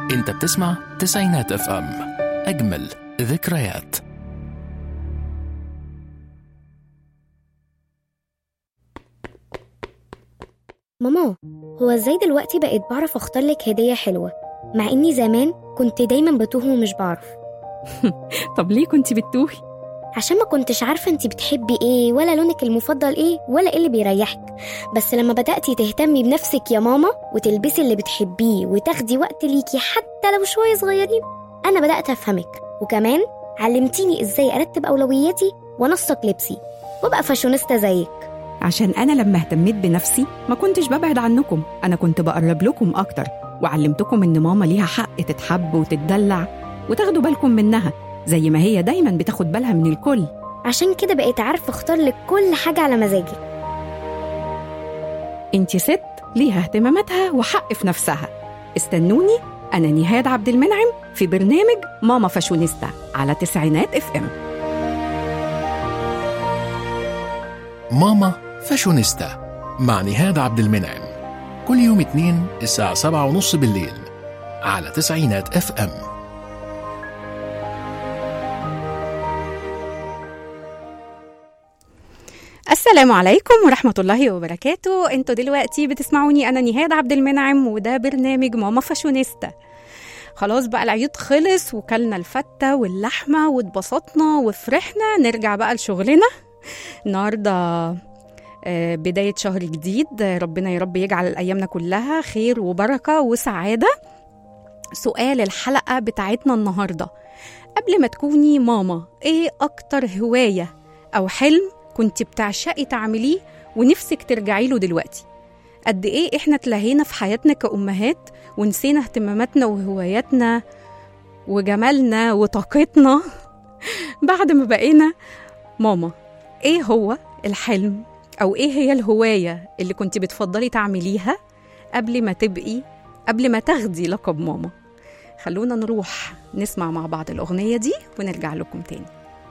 انت بتسمع تسعينات اف ام اجمل ذكريات ماما هو ازاي دلوقتي بقيت بعرف اختار لك هدية حلوة مع اني زمان كنت دايما بتوه ومش بعرف طب ليه كنت بتتوهي؟ عشان ما كنتش عارفة انتي بتحبي ايه ولا لونك المفضل ايه ولا ايه اللي بيريحك بس لما بدأتي تهتمي بنفسك يا ماما وتلبسي اللي بتحبيه وتاخدي وقت ليكي حتى لو شوية صغيرين انا بدأت افهمك وكمان علمتيني ازاي ارتب اولوياتي وانسق لبسي وابقى فاشونيستا زيك عشان أنا لما اهتميت بنفسي ما كنتش ببعد عنكم أنا كنت بقرب لكم أكتر وعلمتكم إن ماما ليها حق تتحب وتتدلع وتاخدوا بالكم منها زي ما هي دايما بتاخد بالها من الكل عشان كده بقيت عارفة اختار لك كل حاجة على مزاجي انت ست ليها اهتماماتها وحق في نفسها استنوني أنا نهاد عبد المنعم في برنامج ماما فاشونيستا على تسعينات اف ام ماما فاشونيستا مع نهاد عبد المنعم كل يوم اثنين الساعة سبعة ونص بالليل على تسعينات اف ام السلام عليكم ورحمة الله وبركاته انتوا دلوقتي بتسمعوني أنا نهاد عبد المنعم وده برنامج ماما فاشونيستا خلاص بقى العيد خلص وكلنا الفتة واللحمة واتبسطنا وفرحنا نرجع بقى لشغلنا النهاردة آه، بداية شهر جديد آه، ربنا يا رب يجعل أيامنا كلها خير وبركة وسعادة سؤال الحلقة بتاعتنا النهاردة قبل ما تكوني ماما ايه أكتر هواية أو حلم كنت بتعشقي تعمليه ونفسك ترجعي له دلوقتي قد ايه احنا اتلهينا في حياتنا كأمهات ونسينا اهتماماتنا وهواياتنا وجمالنا وطاقتنا بعد ما بقينا ماما ايه هو الحلم او ايه هي الهوايه اللي كنت بتفضلي تعمليها قبل ما تبقي قبل ما تاخدي لقب ماما خلونا نروح نسمع مع بعض الاغنيه دي ونرجع لكم تاني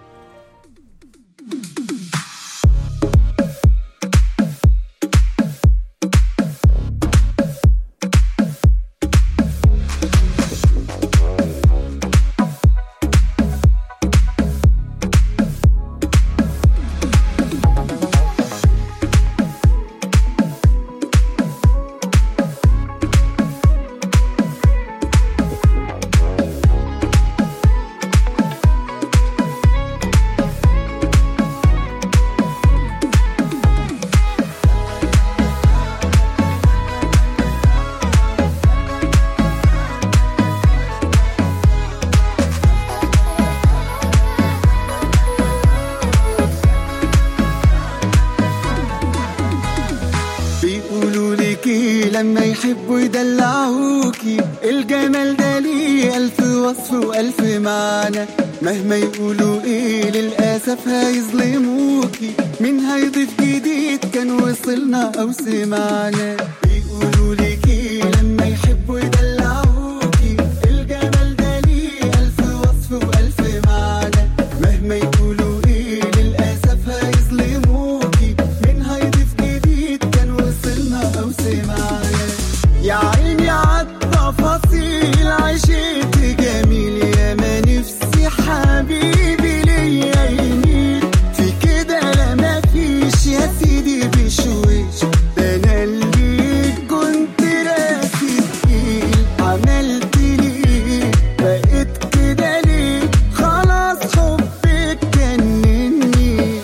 بيقولوا ليكي لما يحبوا يدلعوكي الجمال ده ليه ألف وصف وألف معنى مهما يقولوا ايه للأسف هيظلموكي مين هيضيف جديد كان وصلنا أو سمعنا بيقولوا ليكي لما يحبوا يدلعوكي الجمال ده ليه ألف وصف وألف معنى مهما يقولوا ايه للأسف هيظلموكي مين هيضيف جديد كان وصلنا أو سمعنا يا عيني عالتفاصيل عشت جميل يا ما نفسي حبيبي ليا يميل في كده لا مفيش يا سيدي بشويش ده انا اللي كنت راسي تقيل عملت ليه بقيت كده ليه خلاص حبك جنني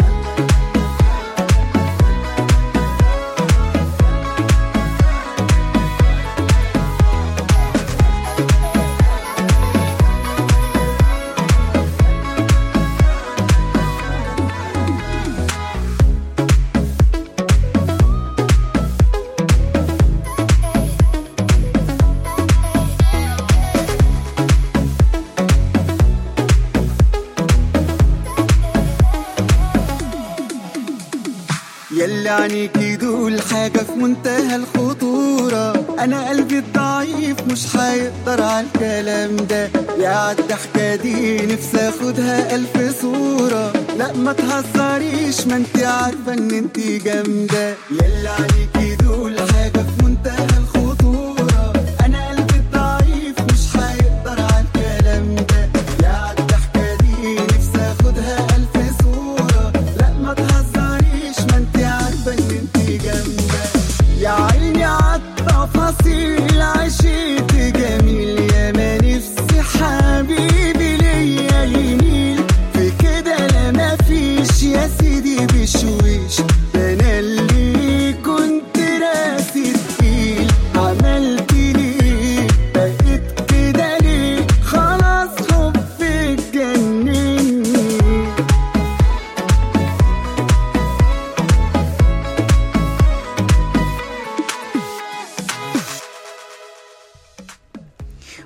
يلي عنيكي دول حاجة في منتهى الخطورة أنا قلبي الضعيف مش هيقدر على الكلام ده يا عالضحكة دي نفسي اخدها ألف صورة لا ما تهزريش ما انت عارفة ان انت جامدة يلي عنيكي دول حاجة في منتهى الخطورة أنا قلبي الضعيف مش هيقدر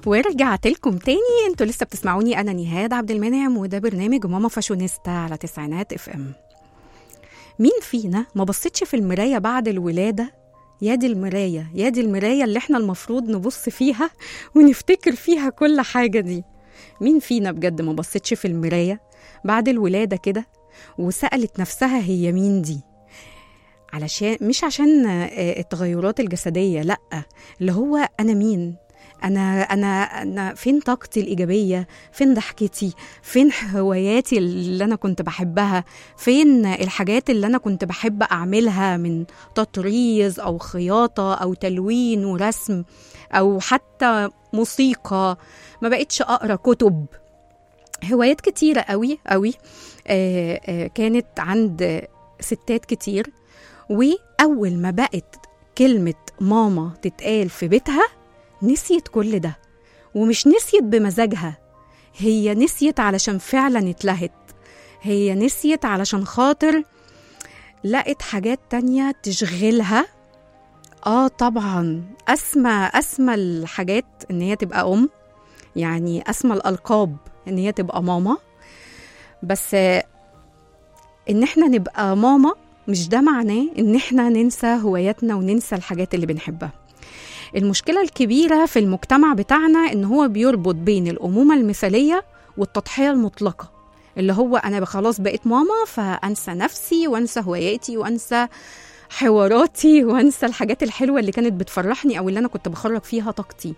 ورجعت لكم تاني انتوا لسه بتسمعوني انا نهاد عبد المنعم وده برنامج ماما فاشونيستا على تسعينات اف ام مين فينا ما بصيتش في المرايه بعد الولاده يا دي المرايه يا دي المرايه اللي احنا المفروض نبص فيها ونفتكر فيها كل حاجه دي مين فينا بجد ما بصيتش في المرايه بعد الولاده كده وسالت نفسها هي مين دي علشان مش عشان آه، التغيرات الجسديه لا اللي هو انا مين انا انا انا فين طاقتي الايجابيه فين ضحكتي فين هواياتي اللي انا كنت بحبها فين الحاجات اللي انا كنت بحب اعملها من تطريز او خياطه او تلوين ورسم او حتى موسيقى ما بقتش اقرا كتب هوايات كتيره قوي قوي آه، آه، كانت عند ستات كتير واول ما بقت كلمه ماما تتقال في بيتها نسيت كل ده ومش نسيت بمزاجها هي نسيت علشان فعلا اتلهت هي نسيت علشان خاطر لقت حاجات تانية تشغلها اه طبعا اسمى اسمى الحاجات ان هي تبقى ام يعني اسمى الالقاب ان هي تبقى ماما بس آه، ان احنا نبقى ماما مش ده معناه ان احنا ننسى هواياتنا وننسى الحاجات اللي بنحبها المشكلة الكبيرة في المجتمع بتاعنا إن هو بيربط بين الأمومة المثالية والتضحية المطلقة اللي هو أنا خلاص بقيت ماما فأنسى نفسي وأنسى هواياتي وأنسى حواراتي وأنسى الحاجات الحلوة اللي كانت بتفرحني أو اللي أنا كنت بخرج فيها طاقتي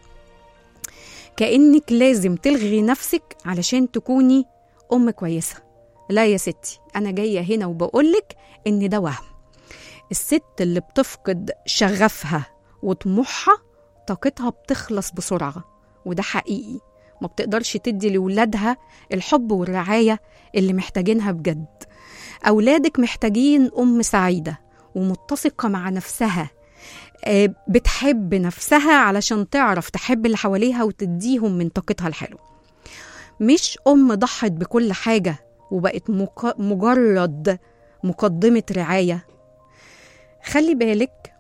كأنك لازم تلغي نفسك علشان تكوني أم كويسة لا يا ستي أنا جاية هنا وبقولك إن ده وهم الست اللي بتفقد شغفها وطموحها طاقتها بتخلص بسرعة وده حقيقي ما بتقدرش تدي لولادها الحب والرعاية اللي محتاجينها بجد أولادك محتاجين أم سعيدة ومتسقة مع نفسها آه، بتحب نفسها علشان تعرف تحب اللي حواليها وتديهم من طاقتها الحلوة مش أم ضحت بكل حاجة وبقت مك- مجرد مقدمة رعاية خلي بالك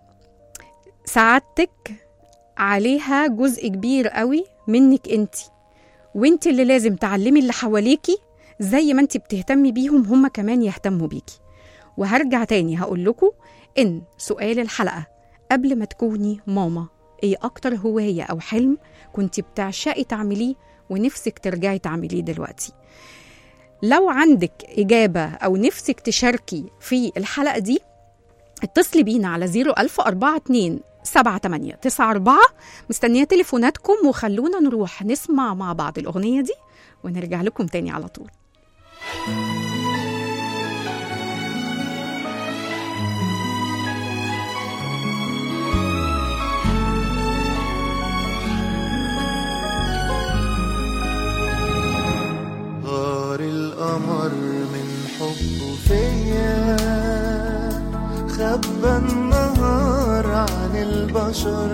سعادتك عليها جزء كبير قوي منك انت وانت اللي لازم تعلمي اللي حواليكي زي ما انت بتهتمي بيهم هم كمان يهتموا بيكي وهرجع تاني هقول لكم ان سؤال الحلقة قبل ما تكوني ماما ايه اكتر هواية او حلم كنت بتعشقي تعمليه ونفسك ترجعي تعمليه دلوقتي لو عندك إجابة أو نفسك تشاركي في الحلقة دي اتصلي بينا على 01042 78 94 مستنية تليفوناتكم وخلونا نروح نسمع مع بعض الأغنية دي ونرجع لكم تاني على طول غار القمر من حبه فيا خبى النهار عن البشر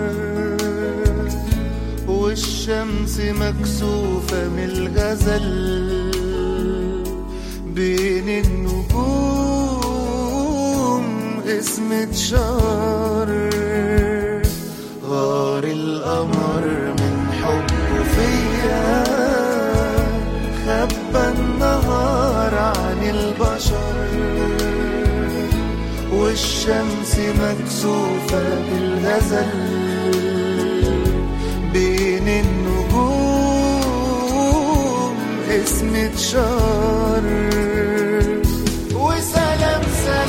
والشمس مكسوفة من الغزل بين النجوم اسمة شهر غار القمر من حبه فيا خبى النهار عن البشر والشمس مكسوفة بالغزل بين النجوم اسمة شهر وسلام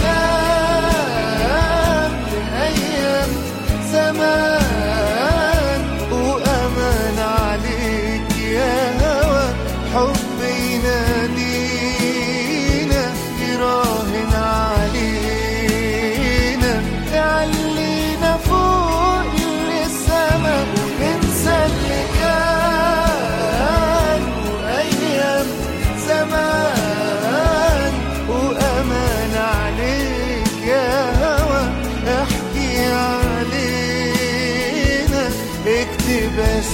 سلام لأيام زمان وأمان عليك يا هوى حب ينادينا يراهن علينا تعلينا فوق للسما وننسى اللي كان وأيام زمان وأمان عليك يا هوى احكي علينا اكتب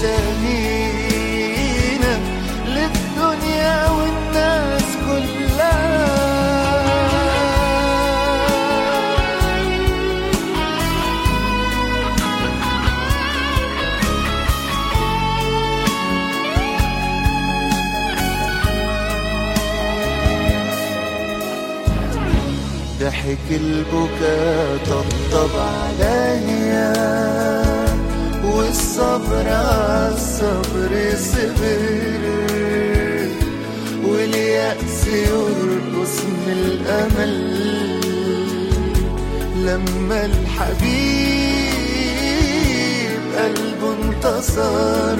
اسامينا للدنيا والناس كلها ضحك البكا طبطب عليا والصبر عالصبر صبر واليأس يرقص من الأمل لما الحبيب قلبه انتصر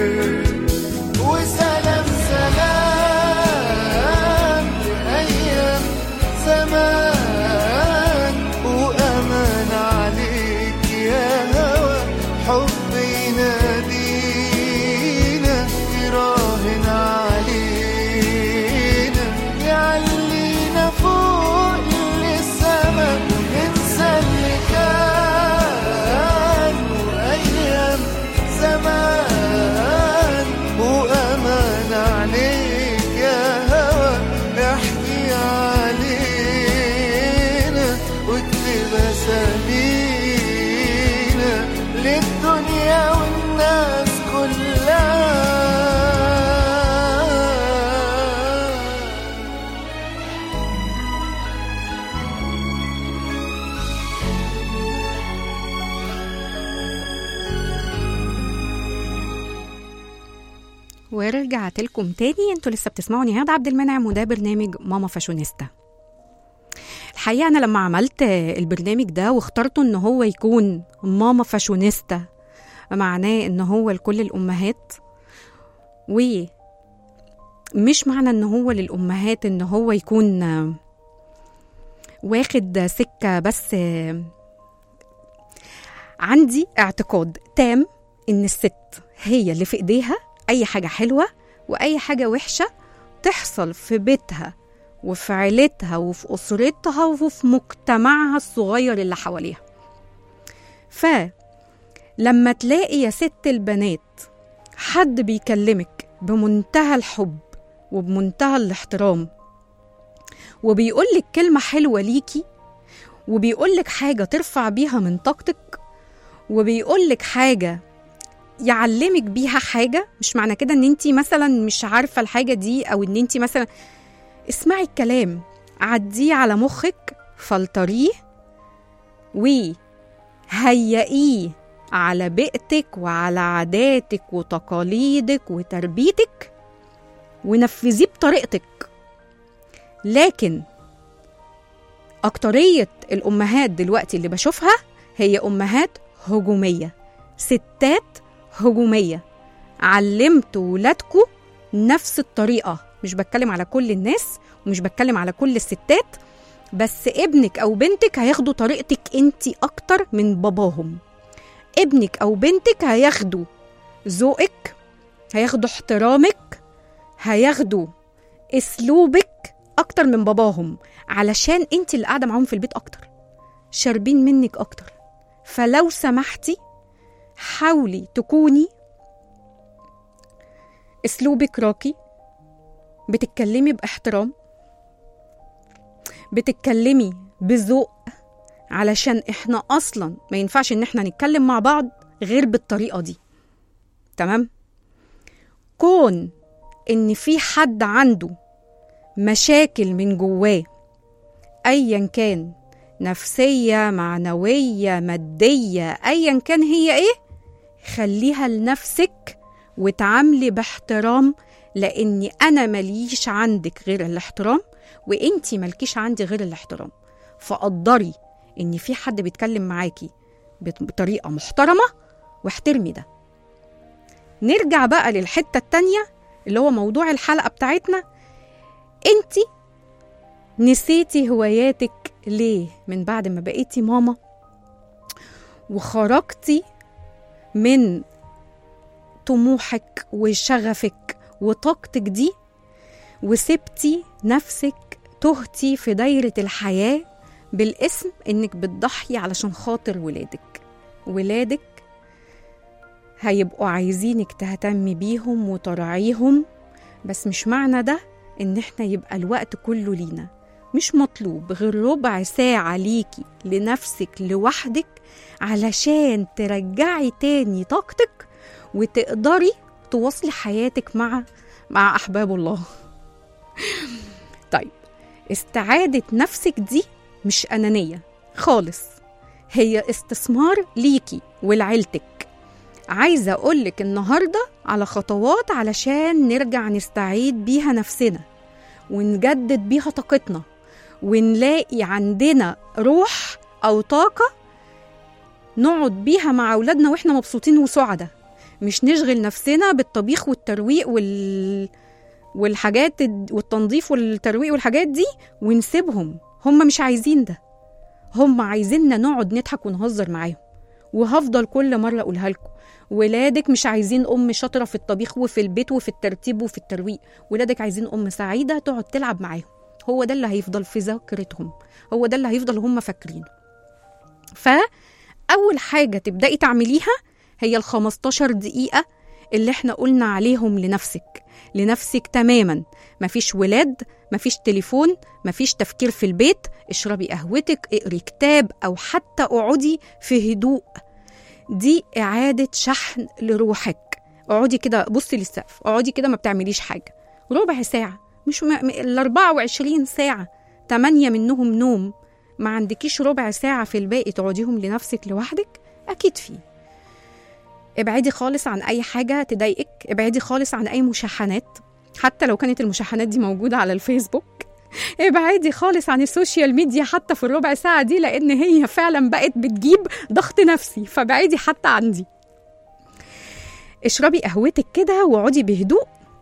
وسلام سلام لأيام زمان وأمان عليك يا هوى حب ينادينا يراهن علينا يعلينا فوق للسما وننسى اللي كان وأيام زمان وأمان عليك يا هوى احكي علينا واكتب أسامينا للدنيا والناس كلها ورجعت لكم تاني انتوا لسه بتسمعوا نهاد عبد المنعم وده برنامج ماما فاشونيستا الحقيقه انا لما عملت البرنامج ده واخترته ان هو يكون ماما فاشونيستا معناه ان هو لكل الامهات ومش معنى ان هو للامهات ان هو يكون آه، واخد سكه بس آه، عندي اعتقاد تام ان الست هي اللي في ايديها اي حاجه حلوه واي حاجه وحشه تحصل في بيتها وفي عيلتها وفي اسرتها وفي مجتمعها الصغير اللي حواليها فلما تلاقي يا ست البنات حد بيكلمك بمنتهى الحب وبمنتهى الاحترام وبيقولك كلمة حلوة ليكي وبيقولك حاجة ترفع بيها من طاقتك وبيقولك حاجة يعلمك بيها حاجة مش معنى كده ان انت مثلا مش عارفة الحاجة دي او ان انت مثلا اسمعي الكلام عديه على مخك فلتريه وهيئيه على بيئتك وعلى عاداتك وتقاليدك وتربيتك ونفذيه بطريقتك لكن أكترية الأمهات دلوقتي اللي بشوفها هي أمهات هجومية ستات هجومية علمتوا ولادكم نفس الطريقة مش بتكلم على كل الناس ومش بتكلم على كل الستات بس ابنك أو بنتك هياخدوا طريقتك انت أكتر من باباهم ابنك أو بنتك هياخدوا ذوقك هياخدوا احترامك هياخدوا اسلوبك اكتر من باباهم علشان انت اللي قاعده معاهم في البيت اكتر شاربين منك اكتر فلو سمحتي حاولي تكوني اسلوبك راقي بتتكلمي باحترام بتتكلمي بذوق علشان احنا اصلا ما ينفعش ان احنا نتكلم مع بعض غير بالطريقه دي تمام كون ان في حد عنده مشاكل من جواه ايا كان نفسيه معنويه ماديه ايا كان هي ايه خليها لنفسك وتعاملي باحترام لاني انا ماليش عندك غير الاحترام وانتي مالكيش عندي غير الاحترام فقدري ان في حد بيتكلم معاكي بط- بطريقه محترمه واحترمي ده نرجع بقى للحته التانيه اللي هو موضوع الحلقه بتاعتنا انتي نسيتي هواياتك ليه من بعد ما بقيتي ماما وخرجتي من طموحك وشغفك وطاقتك دي وسبتي نفسك تهتي في دايرة الحياة بالاسم انك بتضحي علشان خاطر ولادك ولادك هيبقوا عايزينك تهتمي بيهم وتراعيهم بس مش معنى ده ان احنا يبقى الوقت كله لينا مش مطلوب غير ربع ساعة ليكي لنفسك لوحدك علشان ترجعي تاني طاقتك وتقدري تواصلي حياتك مع مع أحباب الله طيب استعادة نفسك دي مش أنانية خالص هي استثمار ليكي ولعيلتك عايزة أقولك النهاردة على خطوات علشان نرجع نستعيد بيها نفسنا ونجدد بيها طاقتنا ونلاقي عندنا روح أو طاقة نقعد بيها مع أولادنا وإحنا مبسوطين وسعداء مش نشغل نفسنا بالطبيخ والترويق وال... والحاجات الد- والتنظيف والترويق والحاجات دي ونسيبهم هم مش عايزين ده هم عايزيننا نقعد نضحك ونهزر معاهم وهفضل كل مرة أقولها لكم ولادك مش عايزين أم شاطرة في الطبيخ وفي البيت وفي الترتيب وفي الترويق ولادك عايزين أم سعيدة تقعد تلعب معاهم هو ده اللي هيفضل في ذاكرتهم هو ده اللي هيفضل هم فاكرينه فأول حاجة تبدأي تعمليها هي ال 15 دقيقة اللي احنا قلنا عليهم لنفسك لنفسك تماما مفيش ولاد مفيش تليفون مفيش تفكير في البيت اشربي قهوتك اقري كتاب او حتى اقعدي في هدوء دي اعادة شحن لروحك اقعدي كده بصي للسقف اقعدي كده ما بتعمليش حاجة ربع ساعة مش م... م- ال 24 ساعة 8 منهم نوم ما عندكيش ربع ساعة في الباقي تقعديهم لنفسك لوحدك أكيد فيه ابعدي خالص عن أي حاجة تضايقك ابعدي خالص عن أي مشاحنات حتى لو كانت المشاحنات دي موجودة على الفيسبوك ابعدي خالص عن السوشيال ميديا حتى في الربع ساعة دي لأن هي فعلا بقت بتجيب ضغط نفسي فبعدي حتى عندي اشربي قهوتك كده واقعدي بهدوء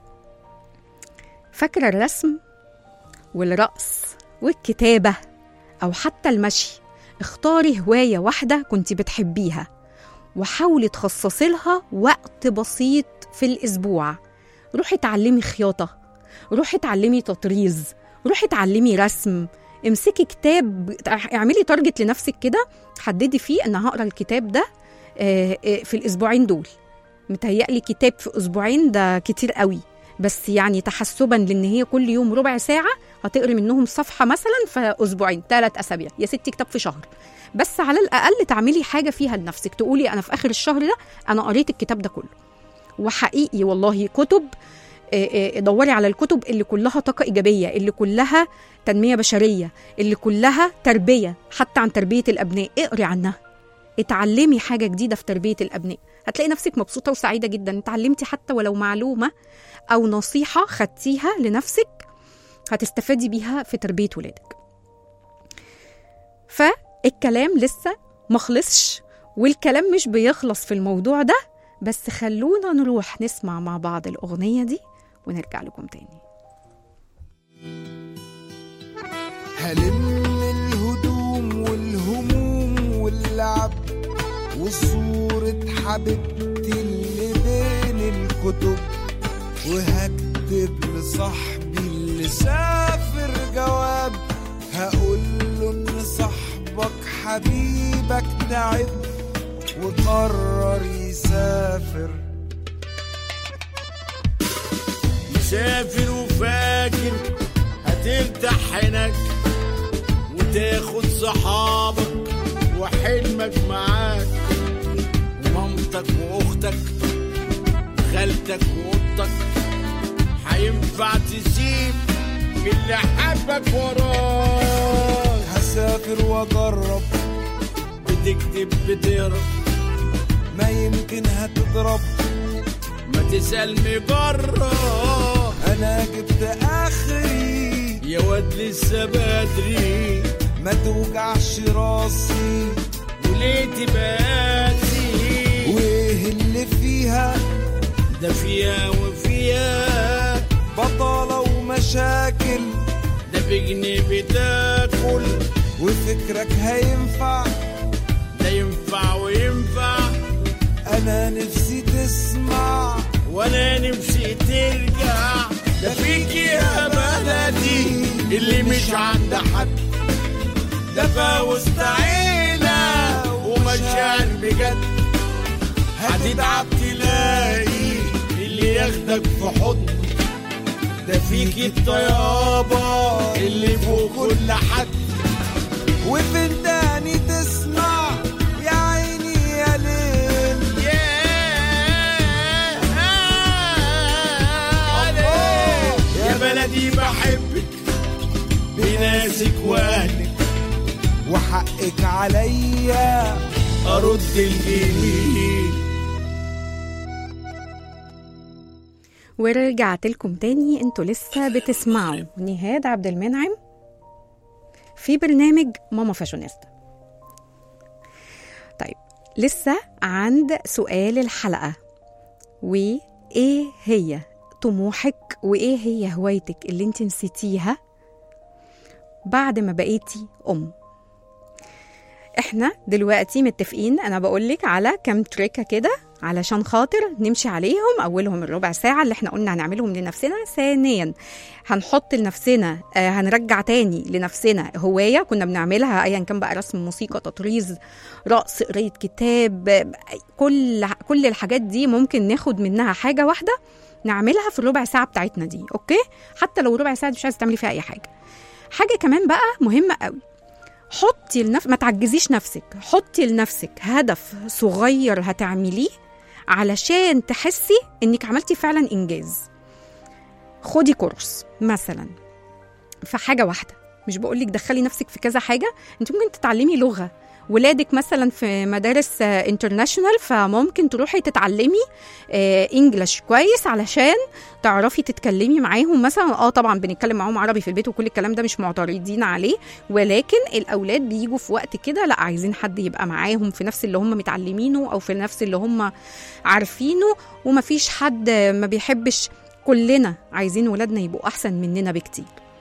فاكرة الرسم والرقص والكتابة أو حتى المشي اختاري هواية واحدة كنت بتحبيها وحاولي تخصصي لها وقت بسيط في الأسبوع روحي اتعلمي خياطة روحي اتعلمي تطريز روحي اتعلمي رسم امسكي كتاب اعملي تارجت لنفسك كده حددي فيه ان هقرا الكتاب ده آه، آه، في الاسبوعين دول متهيألي كتاب في اسبوعين ده كتير قوي بس يعني تحسبا لان هي كل يوم ربع ساعه هتقري منهم صفحه مثلا في اسبوعين ثلاث اسابيع يا ستي كتاب في شهر بس على الاقل تعملي حاجه فيها لنفسك تقولي انا في اخر الشهر ده انا قريت الكتاب ده كله وحقيقي والله كتب آه، آه، دوري على الكتب اللي كلها طاقه ايجابيه اللي كلها تنميه بشريه اللي كلها تربيه حتى عن تربيه الابناء اقري عنها اتعلمي حاجه جديده في تربيه الابناء هتلاقي نفسك مبسوطه وسعيده جدا اتعلمتي حتى ولو معلومه او نصيحه خدتيها لنفسك هتستفادي بيها في تربيه ولادك فالكلام لسه مخلصش والكلام مش بيخلص في الموضوع ده بس خلونا نروح نسمع مع بعض الأغنية دي ونرجع لكم تاني هلم الهدوم والهموم واللعب وصورة حبيبتي اللي بين الكتب وهكتب لصاحبي اللي سافر جواب هقول له ان صاحبك حبيبك تعب وقرر يسافر مسافر وفاكر هترتاح هناك وتاخد صحابك وحلمك معاك ومامتك واختك وخالتك واختك هينفع تسيب اللي حبك وراك هسافر واجرب بتكتب بتهرب ما يمكن هتضرب ما تسأل مجرب انا جبت اخري يا واد لسه بدري ما توجعش راسي وليه تباتي وايه اللي فيها ده فيها وفيها بطالة ومشاكل ده بجنيه بتاكل وفكرك هينفع ده ينفع وينفع انا نفسي تسمع وانا نفسي ترجع ده فيك يا بلدي اللي مش عند حد ده فوسط عيلة ومشاعر بجد هتتعب تلاقي اللي ياخدك في حضن ده فيك الطيابة اللي فوق كل حد وفين تاني تسمع يا عيني يا ليل يا بلدي بحبك بناسك واهلك ارد الجميل ورجعت لكم تاني انتوا لسه بتسمعوا نهاد عبد المنعم في برنامج ماما فاشونيستا طيب لسه عند سؤال الحلقة وإيه هي طموحك وإيه هي هوايتك اللي انت نسيتيها بعد ما بقيتي أم احنا دلوقتي متفقين انا بقولك على كام تريكه كده علشان خاطر نمشي عليهم اولهم الربع ساعه اللي احنا قلنا هنعملهم لنفسنا ثانيا هنحط لنفسنا آه هنرجع تاني لنفسنا هوايه كنا بنعملها ايا كان بقى رسم موسيقى تطريز رقص قرايه كتاب آه، كل كل الحاجات دي ممكن ناخد منها حاجه واحده نعملها في الربع ساعه بتاعتنا دي اوكي حتى لو ربع ساعه دي مش عايزه تعملي فيها اي حاجه حاجه كمان بقى مهمه قوي حطي لنفسك ما تعجزيش نفسك حطي لنفسك هدف صغير هتعمليه علشان تحسي انك عملتي فعلا انجاز خدي كورس مثلا في حاجه واحده مش بقولك دخلي نفسك في كذا حاجه انت ممكن تتعلمي لغه ولادك مثلا في مدارس انترناشونال فممكن تروحي تتعلمي انجلش كويس علشان تعرفي تتكلمي معاهم مثلا اه طبعا بنتكلم معاهم عربي في البيت وكل الكلام ده مش معترضين عليه ولكن الاولاد بيجوا في وقت كده لا عايزين حد يبقى معاهم في نفس اللي هم متعلمينه او في نفس اللي هم عارفينه ومفيش حد ما بيحبش كلنا عايزين ولادنا يبقوا احسن مننا بكتير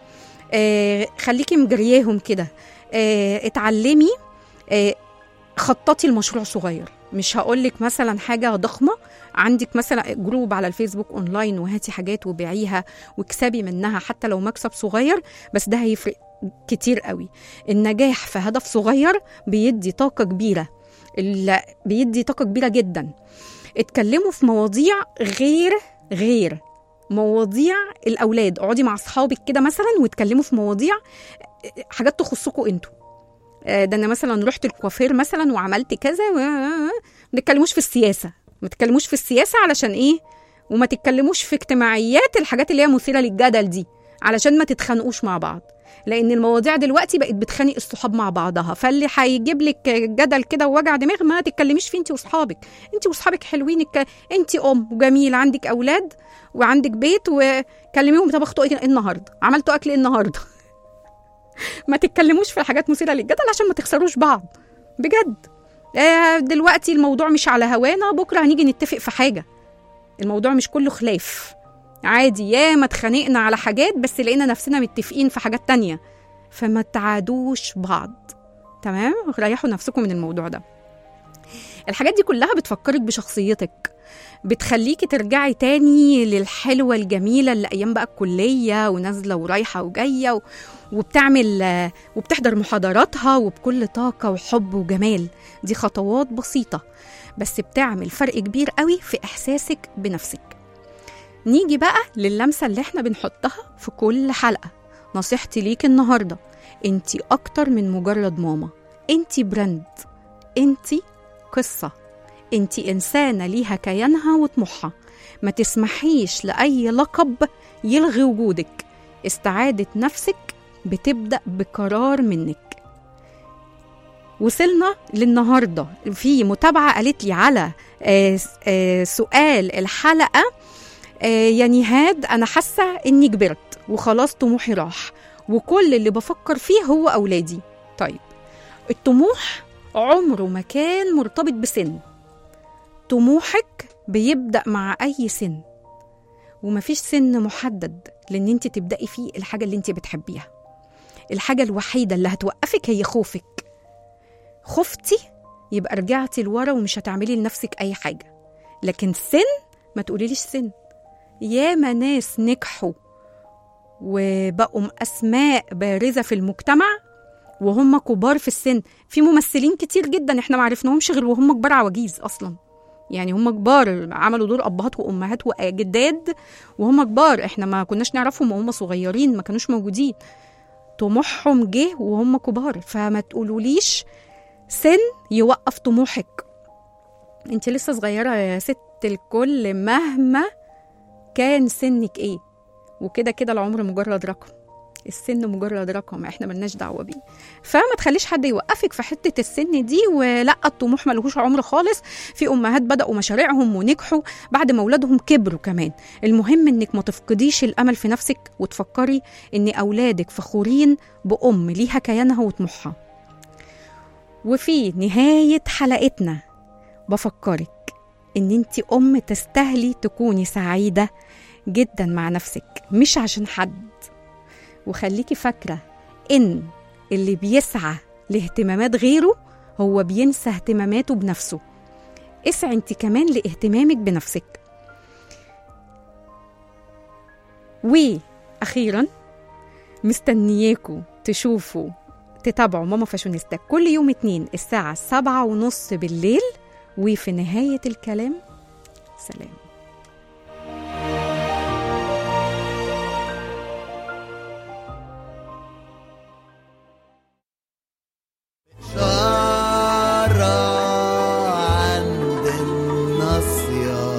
آه خليكي مجرياهم كده آه اتعلمي آه خططي المشروع صغير مش هقولك مثلا حاجة ضخمة عندك مثلا جروب على الفيسبوك اونلاين وهاتي حاجات وبيعيها واكسبي منها حتى لو مكسب صغير بس ده هيفرق كتير قوي النجاح في هدف صغير بيدي طاقة كبيرة ال- بيدي طاقة كبيرة جدا اتكلموا في مواضيع غير غير مواضيع الاولاد اقعدي مع اصحابك كده مثلا واتكلموا في مواضيع حاجات تخصكم انتوا آه، ده انا مثلا رحت الكوافير مثلا وعملت كذا و- ما تتكلموش في السياسه ما تتكلموش في السياسه علشان ايه وما تتكلموش في اجتماعيات الحاجات اللي هي مثيره للجدل دي علشان ما تتخانقوش مع بعض لان المواضيع دلوقتي بقت بتخانق الصحاب مع بعضها فاللي هيجيب لك جدل كده ووجع دماغ ما تتكلميش فيه انت واصحابك انت واصحابك حلوين الك- انت ام وجميل عندك اولاد وعندك بيت وكلميهم طبختوا ايه النهارده عملتوا اكل ايه النهارده ما تتكلموش في حاجات مثيره للجدل عشان ما تخسروش بعض بجد آه، دلوقتي الموضوع مش على هوانا بكره هنيجي نتفق في حاجه الموضوع مش كله خلاف عادي يا ما اتخانقنا على حاجات بس لقينا نفسنا متفقين في حاجات تانية فما تعادوش بعض تمام ريحوا نفسكم من الموضوع ده الحاجات دي كلها بتفكرك بشخصيتك بتخليكي ترجعي تاني للحلوة الجميلة اللي أيام بقى الكلية ونازلة ورايحة وجاية و... وبتعمل آه، وبتحضر محاضراتها وبكل طاقة وحب وجمال دي خطوات بسيطة بس بتعمل فرق كبير قوي في إحساسك بنفسك نيجي بقى للمسة اللي احنا بنحطها في كل حلقة نصيحتي ليك النهاردة انتي أكتر من مجرد ماما انتي براند انتي قصة انتي إنسانة ليها كيانها وطموحها ما تسمحيش لأي لقب يلغي وجودك استعادة نفسك بتبدأ بقرار منك وصلنا للنهارده في متابعه قالت لي على آه، آه، سؤال الحلقه آه، يا نهاد انا حاسه اني كبرت وخلاص طموحي راح وكل اللي بفكر فيه هو اولادي طيب الطموح عمره ما كان مرتبط بسن طموحك بيبدا مع اي سن ومفيش سن محدد لان انت تبداي فيه الحاجه اللي انت بتحبيها الحاجه الوحيده اللي هتوقفك هي خوفك خفتي يبقى رجعتي لورا ومش هتعملي لنفسك اي حاجه لكن سن ما تقوليليش سن ياما ناس نجحوا وبقوا اسماء بارزه في المجتمع وهم كبار في السن في ممثلين كتير جدا احنا ما عرفناهمش غير وهم كبار عواجيز اصلا يعني هم كبار عملوا دور ابهات وامهات واجداد وهم كبار احنا ما كناش نعرفهم وهم صغيرين ما كانوش موجودين طموحهم جه وهم كبار فما تقولوليش سن يوقف طموحك انت لسه صغيره يا ست الكل مهما كان سنك ايه وكده كده العمر مجرد رقم السن مجرد رقم احنا ملناش دعوه بيه فما تخليش حد يوقفك في حته السن دي ولا الطموح ملهوش عمر خالص في امهات بداوا مشاريعهم ونجحوا بعد ما اولادهم كبروا كمان المهم انك ما تفقديش الامل في نفسك وتفكري ان اولادك فخورين بام ليها كيانها وطموحها وفي نهايه حلقتنا بفكرك ان انت ام تستاهلي تكوني سعيده جدا مع نفسك مش عشان حد وخليكي فاكره ان اللي بيسعى لاهتمامات غيره هو بينسى اهتماماته بنفسه اسعي انت كمان لاهتمامك بنفسك واخيرا مستنياكوا تشوفوا تتابعوا ماما فاشونيستا كل يوم اتنين الساعة سبعة ونص بالليل وفي نهاية الكلام سلام شارة عند الناصية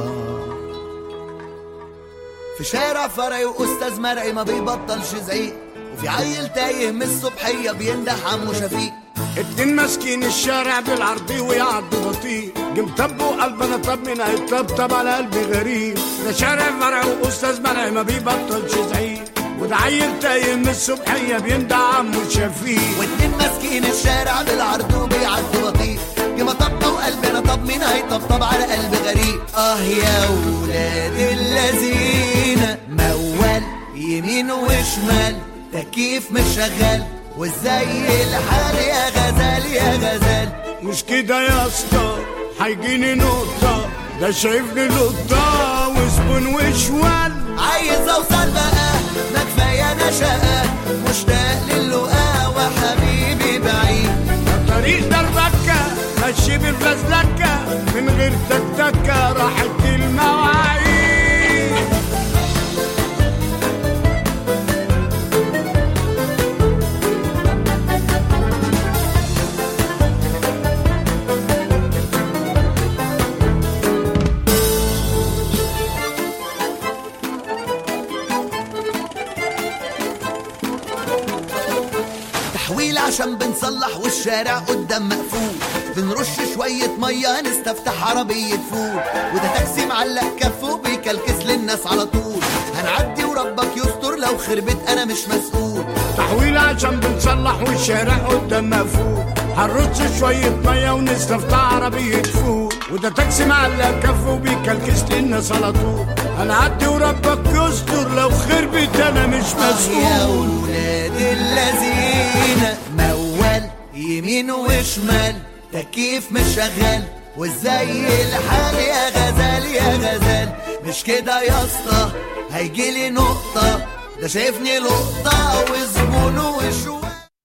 في شارع فرعي وأستاذ مرعي ما بيبطلش زعيق وفي عيل تايه من الصبحية بينده عمو شفيق اتنين ماسكين الشارع بالعرضي ويعدوا بطيء جم طبوا قلبنا طب من هيطبطب على قلبي غريب ده شارع فرع واستاذ مرعي ما بيبطلش زعيق وده عيل تايه من الصبحيه بيندع عمو شفيق واتنين ماسكين الشارع بالعرض وبيعدوا بطيء يا مطبة وقلبنا طب مين هيطبطب على قلب غريب اه يا ولاد اللذين موال يمين وشمال تكييف مش شغال وازاي الحال يا غزال يا غزال مش كده يا اسطى هيجيني نقطه ده شايفني لقطه وزبون وشوال عايز اوصل بقى ما كفايه انا شقه مشتاق للقاء وحبيبي بعيد طريق دربكة ماشي بالفزلكة من غير تكتكة راحت المواعيد تحويل عشان بنصلح والشارع قدام مقفول بنرش شوية مية نستفتح عربية فول وده تاكسي معلق كفه بيكلكس للناس على طول هنعدي وربك يستر لو خربت انا مش مسؤول تحويل عشان بنصلح والشارع قدام مقفول هنرش شوية مية ونستفتح عربية فول وده تاكسي معلق كفه وبيكلكس للناس على طول هنعدي وربك يستر لو خربت انا مش آه يا مسؤول ولاد اللذين موال يمين وشمال تكييف مش شغال وازاي الحال يا غزال يا غزال مش كده يا اسطى هيجيلي نقطة ده شايفني لقطة وزبون وشوال